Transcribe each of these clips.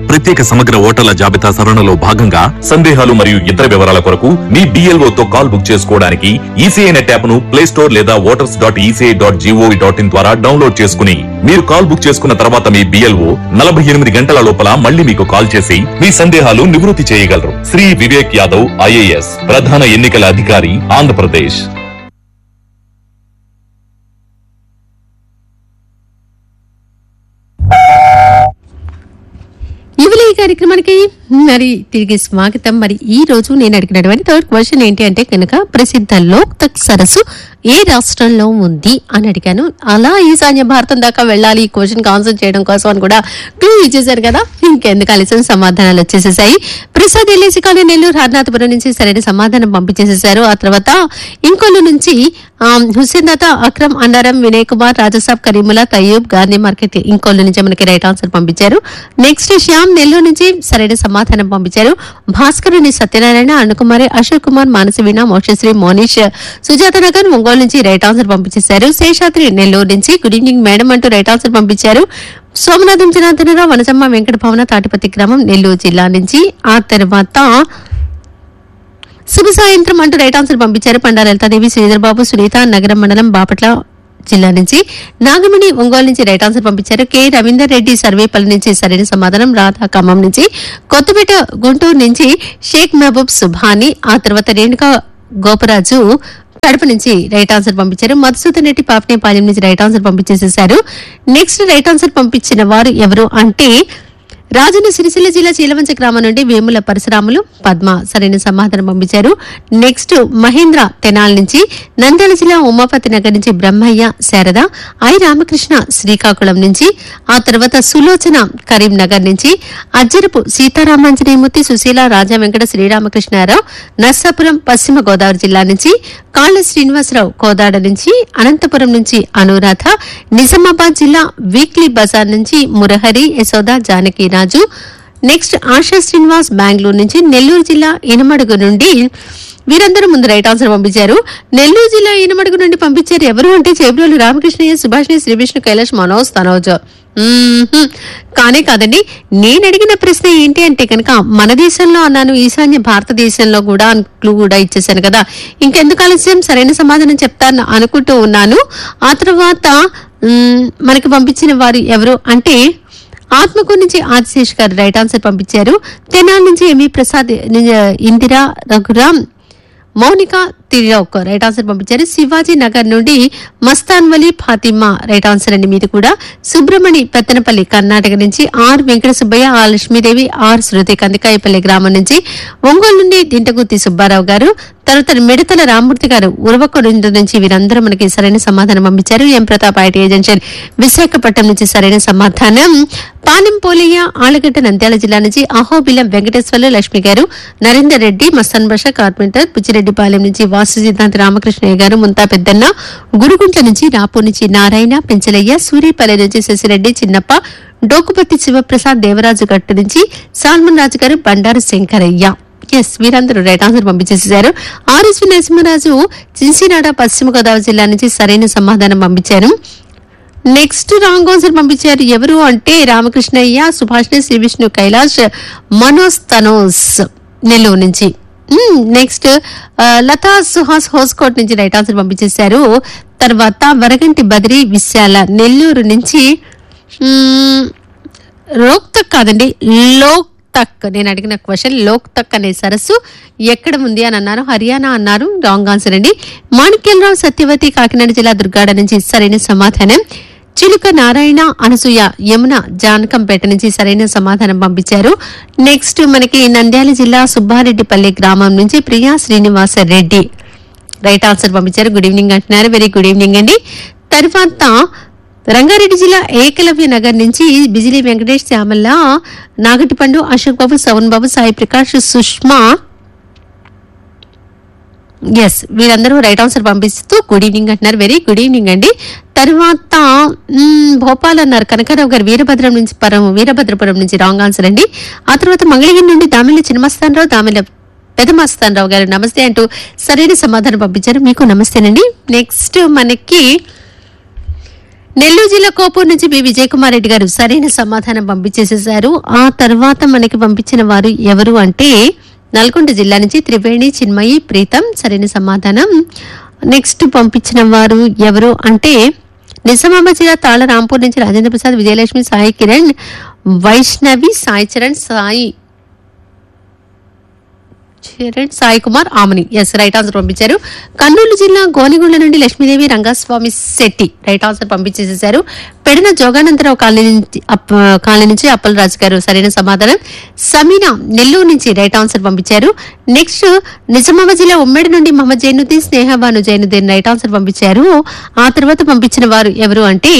ప్రత్యేక సమగ్ర ఓటర్ల జాబితా సవరణలో భాగంగా సందేహాలు మరియు ఇతర వివరాల కొరకు మీ BLO తో కాల్ బుక్ చేసుకోవడానికి ఈసీఐ నెట్ యాప్ ను ప్లే స్టోర్ లేదా voters dot ECI dot gov dot in ద్వారా డౌన్లోడ్ చేసుకుని మీరు కాల్ బుక్ చేసుకున్న తర్వాత మీ బిఎల్ఓ నలభై ఎనిమిది గంటల లోపల మళ్ళీ మీకు కాల్ చేసి మీ సందేహాలు నివృత్తి చేయగలరు శ్రీ వివేక్ యాదవ్ ఐఏఎస్ ప్రధాన ఎన్నికల అధికారి ఆంధ్రప్రదేశ్ ఇవలే ఈ కార్యక్రమానికి మరి తిరిగి స్వాగతం మరి ఈ రోజు నేను అడిగినటువంటి థర్డ్ క్వశ్చన్ ఏంటి అంటే కనుక ప్రసిద్ధ లోక్ తక్ సరస్సు ఏ రాష్ట్రంలో ఉంది అని అడిగాను అలా ఈశాన్య భారతం దాకా వెళ్ళాలి ఈ క్వశ్చన్ ఆన్సర్ చేయడం కోసం అని కూడా క్లూ ఇచ్చేసారు కదా ఇంకెందుకు ఆలస్యం సమాధానాలు వచ్చేసేసాయి ప్రసాద్ ఎల్ఏసి కాలనీ నెల్లూరు హర్నాథపురం నుంచి సరైన సమాధానం పంపించేసేసారు ఆ తర్వాత ఇంకొల్లు నుంచి ఆమ్, హుస్సేన్ దాత అక్రమ్ అన్నారం వినయ్ కుమార్ రాజసాబ్ కరీముల్లా తయ్యూబ్ గాంధీ మార్కెట్ ఇంకోళ్ళు నుంచి మనకి రైట్ ఆన్సర్ పంపించారు నెక్స్ట్ శ్యామ్ నెల్లూరు నుంచి సరైన సమాధానం పంపించారు భాస్కరుని సత్యనారాయణ అన్నకుమారి అశోక్ కుమార్ మానసి వీణ మోక్షశ్రీ మోనిష్ సుజాత నగర్ ఒంగోలు నుంచి రైట్ ఆన్సర్ పంపించేశారు శేషాద్రి నెల్లూరు నుంచి గుడ్ ఈవినింగ్ మేడం అంటూ రైట్ ఆన్సర్ పంపించారు సోమనాథం జనార్దనరావు వనసమ్మ వెంకట భవన తాటిపత్తి గ్రామం నెల్లూరు జిల్లా నుంచి ఆ తర్వాత శుభ సాయంత్రం అంటూ రైట్ ఆన్సర్ పంపించారు పండా లలితాదేవి శ్రీధర్బాబు సునీత నగరం మండలం బాపట్ల జిల్లా నుంచి నాగమణి ఒంగోలు నుంచి రైట్ ఆన్సర్ పంపించారు కె రవీందర్ రెడ్డి సర్వేపల్లి నుంచి సరైన సమాధానం రాధా ఖమ్మం నుంచి కొత్తపేట గుంటూరు నుంచి షేక్ మహబూబ్ సుభాని ఆ తర్వాత రేణుకా గోపరాజు కడప నుంచి రైట్ ఆన్సర్ పంపించారు మధుసూదన్ రెడ్డి పాపనేపాలెం నుంచి రైట్ ఆన్సర్ పంపించేసేసారు నెక్స్ట్ రైట్ ఆన్సర్ పంపించిన వారు ఎవరు అంటే రాజన్న సిరిసిల్ల జిల్లా చీలవంచ గ్రామం నుండి వేముల పరశురాములు పద్మ సరైన సమాధానం పంపించారు నెక్స్ట్ మహేంద్ర తెనాల్ నుంచి నంద్యాల జిల్లా ఉమాపతి నగర్ నుంచి బ్రహ్మయ్య శారద ఐ రామకృష్ణ శ్రీకాకుళం నుంచి ఆ తర్వాత సులోచన కరీంనగర్ నుంచి అజ్జరపు సీతారామాంజనేయమూర్తి సుశీల రాజా వెంకట శ్రీరామకృష్ణారావు నర్సాపురం పశ్చిమ గోదావరి జిల్లా నుంచి కాళ్ళ శ్రీనివాసరావు కోదాడ నుంచి అనంతపురం నుంచి అనురాధ నిజామాబాద్ జిల్లా వీక్లీ బజార్ నుంచి మురహరి యశోద జానకి రాజు నెక్స్ట్ ఆశా శ్రీనివాస్ బెంగళూరు నుంచి నెల్లూరు జిల్లా ఇనమడుగు నుండి వీరందరూ ముందు రైట్ ఆన్సర్ పంపించారు నెల్లూరు జిల్లా ఇనమడుగు నుండి పంపించారు ఎవరు అంటే చేబ్రోలు రామకృష్ణయ్య సుభాష్ని శ్రీవిష్ణు కైలాష్ మనోజ్ తనోజ్ మ్మ్హ్మ్. కానే కాదండి నేను అడిగిన ప్రశ్న ఏంటి అంటే కనుక మన దేశంలో అన్నాను ఈశాన్య భారతదేశంలో కూడా క్లూ కూడా ఇచ్చేసాను కదా ఇంకెందుకు ఆలస్యం సరైన సమాధానం చెప్తాను అనుకుంటూ ఉన్నాను ఆ తర్వాత మ్మ్, మనకి పంపించిన వారు ఎవరు అంటే ఆత్మకూరు నుంచి ఆదిశేష్ గారు రైట్ ఆన్సర్ పంపించారు తెనాలి నుంచి ఎంవి ప్రసాద్ నిజ- ఇందిరా రఘురామ్ మౌనిక తిరిలోక్ రైట్ ఆన్సర్ పంపించారు శివాజీ నగర్ నుండి మస్తాన్ వలి ఫాతిమా రైట్ ఆన్సర్ అండి మీది కూడా సుబ్రమణి పెత్తనపల్లి కర్ణాటక నుంచి R Venkata Subbaiah R Lakshmidevi R Shruti Kandikayapalli గ్రామం నుంచి ఒంగోలు నుండి దింటగుత్తి సుబ్బారావు గారు తర్వాత మిడతల రామూర్తి గారు ఉరవకొండ నుంచి వీరందరూ మనకి సరైన సమాధానం పంపించారు M Pratap IT agency Visakhapatnam నుంచి సరైన సమాధానం పాలెం పోలయ్య ఆలగడ్డ నంద్యాల జిల్లా నుంచి అహోబిలం వెంకటేశ్వర్లు లక్ష్మి గారు నరేందర్ రెడ్డి మస్తాన్ బాషా కార్పెంటర్ బుచ్చిరెడ్డిపాలెం నుంచి వాసు సిద్ధాంత రామకృష్ణయ్య గారు ముంతా పెద్దన్న గురుగుంట్ల నుంచి రాపూర్ నుంచి నారాయణ పెంచలయ్య సూర్యపల్లి నుంచి శశిరెడ్డి చిన్నప్ప డోకుపత్తి శివప్రసాద్ దేవరాజు గట్టు నుంచి సాల్మన్ రాజు గారు బండారు శంకరయ్య ఎస్ వీరందరూ రైట్ ఆన్సర్ పంపించేసేశారు ఆర్ఎస్వి నరసింహరాజు చిన్సినాడ పశ్చిమ గోదావరి జిల్లా నుంచి సరైన సమాధానం పంపించారు నెక్స్ట్ రాంగ్ ఆన్సర్ పంపించారు ఎవరు అంటే రామకృష్ణయ్య సుభాష్ని శ్రీ విష్ణు కైలాష్ మనోజ్ తనోస్ నెల్లూరు నుంచి నెక్స్ట్ లతా సుహాస్ హోస్కోట్ నుంచి రైట్ ఆన్సర్ పంపించేశారు తర్వాత వరగంటి బదిరి విశాల నెల్లూరు నుంచి మ్మ్, రోక్ తక్ కాదండి లోక్ తక్ నేను అడిగిన క్వశ్చన్ లోక్ తక్ అనే సరస్సు ఎక్కడ ఉంది అని అన్నారు హర్యానా అన్నారు రాంగ్ ఆన్సర్ అండి మాణిక్యలరావు సత్యవతి కాకినాడ జిల్లా దుర్గాడ నుంచి సరైన సమాధానం చిలుక నారాయణ అనసూయ యమున జానకంపేట నుంచి సరైన సమాధానం పంపించారు నెక్స్ట్ మనకి నంద్యాల జిల్లా సుబ్బారెడ్డిపల్లి గ్రామం నుంచి ప్రియా శ్రీనివాస రెడ్డి రైట్ ఆన్సర్ పంపించారు గుడ్ ఈవినింగ్ అంటున్నారు వెరీ గుడ్ ఈవినింగ్ అండి తర్వాత రంగారెడ్డి జిల్లా ఏకలవ్య నగర్ నుంచి బిజిలీ వెంకటేష్ శ్యామల్ల నాగటిపండు అశోక్ బాబు సవన్ బాబు సాయి ప్రకాష్ సుష్మా ఎస్ వీరందరూ రైట్ ఆన్సర్ పంపిస్తూ గుడ్ ఈవినింగ్ అంటున్నారు వెరీ గుడ్ ఈవినింగ్ అండి తర్వాత మ్మ్, భోపాల్ అన్నారు కనకారావు గారు వీరభద్రం నుంచి పరం వీరభద్రపురం నుంచి రాంగ్ ఆన్సర్ అండి ఆ తర్వాత మంగళగిరి నుండి దామిల చిన్నమస్తానరావు దామిల పెదమస్తానరావు గారు నమస్తే అంటూ సరైన సమాధానం పంపించారు మీకు నమస్తేనండి నెక్స్ట్ మనకి నెల్లూరు జిల్లా కోపూర్ నుంచి బి విజయ్ కుమార్ రెడ్డి గారు సరైన సమాధానం పంపించేసేశారు ఆ తర్వాత మనకి పంపించిన వారు ఎవరు అంటే నల్గొండ జిల్లా నుంచి త్రివేణి చిన్మయి ప్రీతం సరైన సమాధానం నెక్స్ట్ పంపించిన వారు ఎవరు అంటే నిజామాబాద్ జిల్లా తాళ రాంపూర్ నుంచి Rajendra Prasad Vijayalakshmi Sai Kiran Vaishnavi Sai Charan Sai Charan Sai Kumar Amani S right answer పంపించారు కర్నూలు జిల్లా గోనిగుండ నుండి లక్ష్మీదేవి రంగస్వామి శెట్టి రైట్ ఆన్సర్ పంపించేసేశారు పెడిన జోగానందరావు కాలనీ నుంచి అప్- కాలనీ నుంచి అప్పలరాజు గారు సరైన సమాధానం సమీనా నెల్లూరు నుంచి రైట్ ఆన్సర్ పంపించారు నెక్స్ట్ నిజామాబాద్ జిల్లా ఉమ్మడి నుండి మహమ్మద్ జైనుద్దీన్ స్నేహబాను జైనుద్దీన్ రైట్ ఆన్సర్ పంపించారు ఆ తర్వాత పంపించిన వారు ఎవరు అంటే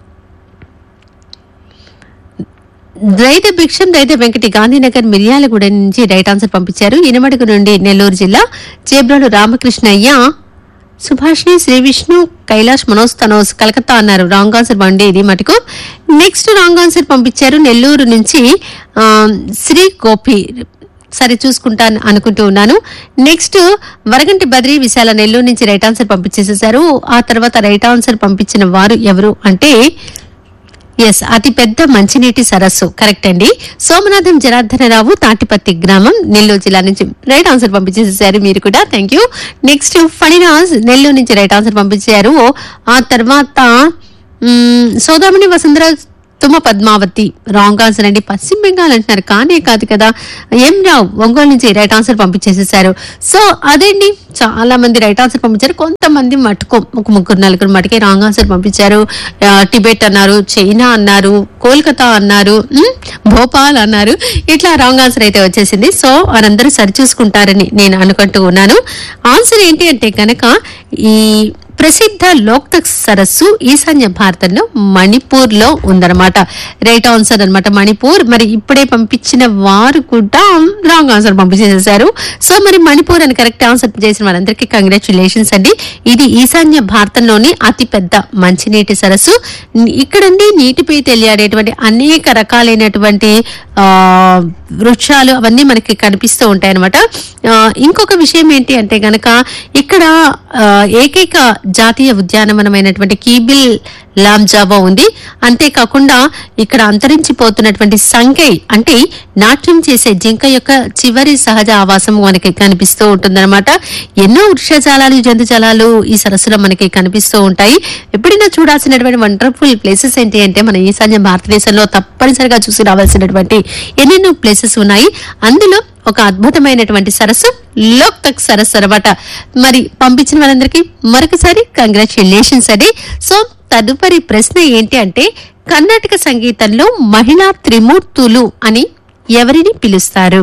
రైతు భిక్షం రైతు వెంకటి గాంధీనగర్ మిర్యాలగూడ నుంచి రైట్ ఆన్సర్ పంపించారు ఇనమడుగు నుండి నెల్లూరు జిల్లా చేబ్రోలు రామకృష్ణయ్య సుభాష్ని శ్రీ విష్ణు కైలాష్ మనోజ్ తనోజ్ కలకత్తా అన్నారు రాంగ్ ఆన్సర్ బండి ఇది మటుకు నెక్స్ట్ రాంగ్ ఆన్సర్ పంపించారు నెల్లూరు నుంచి ఆ, శ్రీ గోపి సరే చూసుకుంటాను అనుకుంటూ ఉన్నాను నెక్స్ట్ వరగంటి బద్రి విశాల నెల్లూరు నుంచి రైట్ ఆన్సర్ పంపించేసేశారు ఆ తర్వాత రైట్ ఆన్సర్ పంపించిన వారు ఎవరు అంటే ఎస్ అతి పెద్ద మంచినీటి సరస్సు కరెక్ట్ అండి సోమనాథం జనార్దనరావు తాటిపత్తి గ్రామం నెల్లూరు జిల్లా నుంచి రైట్ ఆన్సర్ పంపించేసేసారు మీరు కూడా thank you next Phaniraj Nellore నుంచి రైట్ ఆన్సర్ పంపించారు ఆ తర్వాత మ్మ్, సోదామణి వసుంధర తుమ్మ పద్మావతి రాంగ్ ఆన్సర్ అండి పశ్చిమ బెంగాల్ అంటున్నారు కానే కాదు కదా ఎం రావు ఒంగోలు నుంచి రైట్ ఆన్సర్ పంపించేసేసారు సో అదండి చాలా మంది రైట్ ఆన్సర్ పంపించారు కొంతమంది మటుకు ఒక ముగ్గురు నలుగురు మటుకే రాంగ్ ఆన్సర్ పంపించారు ఆ, టిబెట్ అన్నారు చైనా అన్నారు కోల్కతా అన్నారు ఉమ్, భోపాల్ అన్నారు ఇట్లా రాంగ్ ఆన్సర్ అయితే వచ్చేసింది సో వారందరూ సరిచూసుకుంటారని నేను అనుకుంటూ ఉన్నాను ఆన్సర్ ఏంటి అంటే కనుక ఈ ప్రసిద్ధ లోక్తక్ సరస్సు ఈశాన్య భారతంలో మణిపూర్ లో ఉందన్నమాట రైట్ ఆన్సర్ అన్నమాట మణిపూర్ మరి ఇప్పుడే పంపించిన వారు కూడా రాంగ్ ఆన్సర్ పంపించేసేసారు సో మరి మణిపూర్ అని కరెక్ట్ ఆన్సర్ చేసిన వారందరికీ కంగ్రాచులేషన్స్ అండి ఇది ఈశాన్య భారతంలోని అతి పెద్ద మంచినీటి సరస్సు ఇక్కడండి నీటిపై తెలియాడేటువంటి అనేక రకాలైనటువంటి ఆ వృక్షాలు అవన్నీ మనకి కనిపిస్తూ ఉంటాయి అనమాట ఇంకొక విషయం ఏంటి అంటే గనక ఇక్కడ ఆ, ఏకైక జాతీయ ఉద్యానవనమైనటువంటి కీబిల్ లాంజావా ఉంది అంతేకాకుండా ఇక్కడ అంతరించిపోతున్నటువంటి సంగై అంటే నాట్యం చేసే జింక యొక్క చివరి సహజ ఆవాసం మనకి కనిపిస్తూ ఉంటుందన్నమాట ఎన్నో వృక్షజాలాలు జంతుజాలాలు ఈ సరస్సులో మనకి కనిపిస్తూ ఉంటాయి ఎప్పుడైనా చూడాల్సినటువంటి వండర్ఫుల్ ప్లేసెస్ ఏంటి అంటే మన ఈశాన్య భారతదేశంలో తప్పనిసరిగా చూసి రావాల్సినటువంటి ఎన్నెన్నో ప్లేసెస్ ఉన్నాయి అందులో ఒక అద్భుతమైనటువంటి సరస్సు లోక్ తక్ సరస్సు అనమాట మరి పంపించిన వాళ్ళందరికీ మరొకసారి కంగ్రాచులేషన్స్ అండి సో తదుపరి ప్రశ్న ఏంటి అంటే కర్ణాటక సంగీతంలో మహిళా త్రిమూర్తులు అని ఎవరిని పిలుస్తారు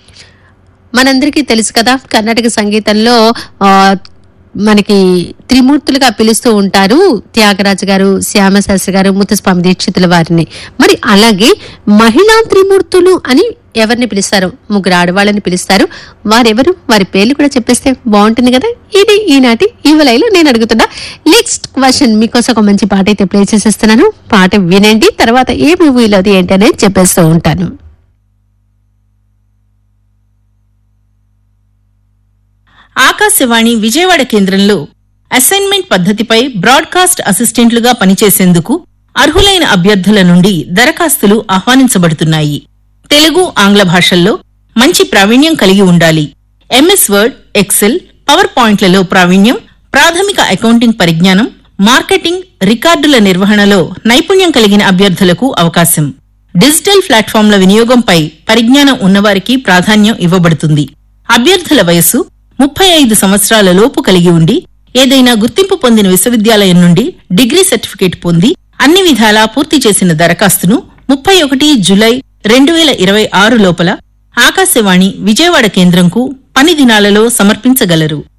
మనందరికీ తెలుసు కదా కర్ణాటక సంగీతంలో ఆ, మనకి త్రిమూర్తులుగా పిలుస్తూ ఉంటారు త్యాగరాజు గారు శ్యామశాస్త్రి గారు ముత్తస్వామి దీక్షితుల వారిని మరి అలాగే మహిళా త్రిమూర్తులు అని ఎవరిని పిలుస్తారు ముగ్గురు ఆడవాళ్ళని పిలుస్తారు వారెవరు వారి పేర్లు కూడా చెప్పేస్తే బాగుంటుంది కదా ఇది ఈనాటి ఈవలైలో నేను అడుగుతున్నా నెక్స్ట్ క్వశ్చన్ మీకోసం ఒక మంచి పాట అయితే ప్లే చేసేస్తున్నాను పాట వినండి తర్వాత ఏ మూవీలోది ఏంటి అనేది చెప్పేస్తూ ఉంటాను ఆకాశవాణి విజయవాడ కేంద్రంలో అసైన్మెంట్ పద్ధతిపై బ్రాడ్కాస్ట్ అసిస్టెంట్లుగా పనిచేసేందుకు అర్హులైన అభ్యర్థుల నుండి దరఖాస్తులు ఆహ్వానించబడుతున్నాయి తెలుగు ఆంగ్ల భాషల్లో మంచి ప్రావీణ్యం కలిగి ఉండాలి ఎంఎస్ వర్డ్ ఎక్సెల్ పవర్ పాయింట్లలో ప్రావీణ్యం ప్రాథమిక అకౌంటింగ్ పరిజ్ఞానం మార్కెటింగ్ రికార్డుల నిర్వహణలో నైపుణ్యం కలిగిన అభ్యర్థులకు అవకాశం డిజిటల్ ప్లాట్ఫామ్ల వినియోగంపై పరిజ్ఞానం ఉన్నవారికి ప్రాధాన్యం ఇవ్వబడుతుంది అభ్యర్థుల వయస్సు ముప్పై ఐదు సంవత్సరాల లోపు కలిగి ఉండి ఏదైనా గుర్తింపు పొందిన విశ్వవిద్యాలయం నుండి డిగ్రీ సర్టిఫికేట్ పొంది అన్ని విధాలా పూర్తి చేసిన దరఖాస్తును ముప్పై ఒకటి జులై రెండు వేల ఇరవై ఆరు లోపల ఆకాశవాణి విజయవాడ కేంద్రంకు పని దినాలలో సమర్పించగలరు